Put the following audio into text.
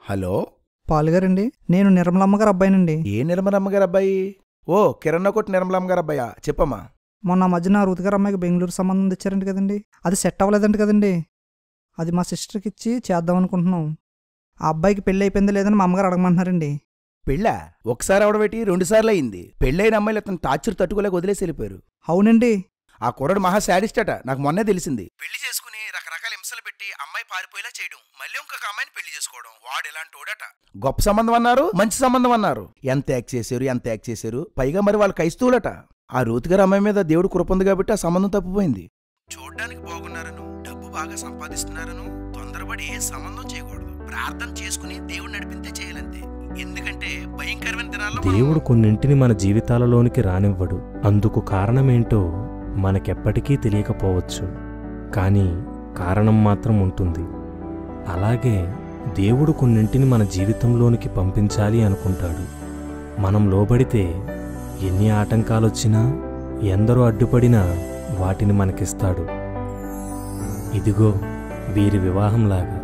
hello పాలుగారండి నేను నిర్మలమ్మ గారు అబ్బాయినండి ఏ నిర్మలమ్మ గారు అబ్బాయి ఓ కిరణ్ కొట్టి నిర్మలమ్మ గారు అబ్బాయా చెప్పమ్మా మొన్న ఆ మధ్యన రుతు గారు అమ్మాయికి బెంగళూరు సంబంధం తెచ్చారంట కదండి అది సెట్ అవ్వలేదంట కదండి అది మా సిస్టర్కి ఇచ్చి చేద్దాం అనుకుంటున్నాం ఆ అబ్బాయికి పెళ్ళి అయిపోయిందో లేదని మా అమ్మగారు అడగమంటున్నారండి పెళ్ళా ఒకసారి అవడబెట్టి రెండు సార్లు అయింది పెళ్ళైన అమ్మాయిలు అతను టార్చర్ తట్టుకోలేక వదిలేసి వెళ్ళిపోయారు అవునండి ఆ కుర్రడు మహా శాడిస్ట్ అట నాకు మొన్నే తెలిసింది పెళ్లి చేసుకుని రకరకాల హింసలు పెట్టి అమ్మాయి పారిపోయేలా చేయడం మళ్ళీ ఇంకొక అమ్మాయిని పెళ్లి చేసుకోవడం వాడు ఎలాంటి వాడట గొప్ప సంబంధం అన్నారు మంచి సంబంధం అన్నారు ఎంత యాక్ట్ చేశారు ఎంత యాక్ట్ చేశారు పైగా మరి వాళ్ళు క్రైస్తవులట ఆ రూత్ గారి అమ్మాయి మీద దేవుడు కృప ఉంది కాబట్టి ఆ సంబంధం తప్పిపోయింది చూడ్డానికి బాగున్నారను డబ్బు బాగా సంపాదిస్తున్నారను తొందరపడి ఏ సంబంధం చేయకూడదు ప్రార్థన చేసుకుని దేవుడు నడిపింతే చేయాలంతే ఎందుకంటే భయంకరమైన దినాల్లో మనం- దేవుడు కొన్నింటిని మన జీవితాలలోనికి రానివ్వడు అందుకు కారణమేంటో మనకెప్పటికీ తెలియకపోవచ్చు కానీ కారణం మాత్రం ఉంటుంది అలాగే దేవుడు కొన్నింటిని మన జీవితంలోనికి పంపించాలి అనుకుంటాడు మనం లోబడితే ఎన్ని ఆటంకాలొచ్చినా ఎందరో అడ్డుపడినా వాటిని మనకిస్తాడు ఇదిగో వీరి వివాహంలాగా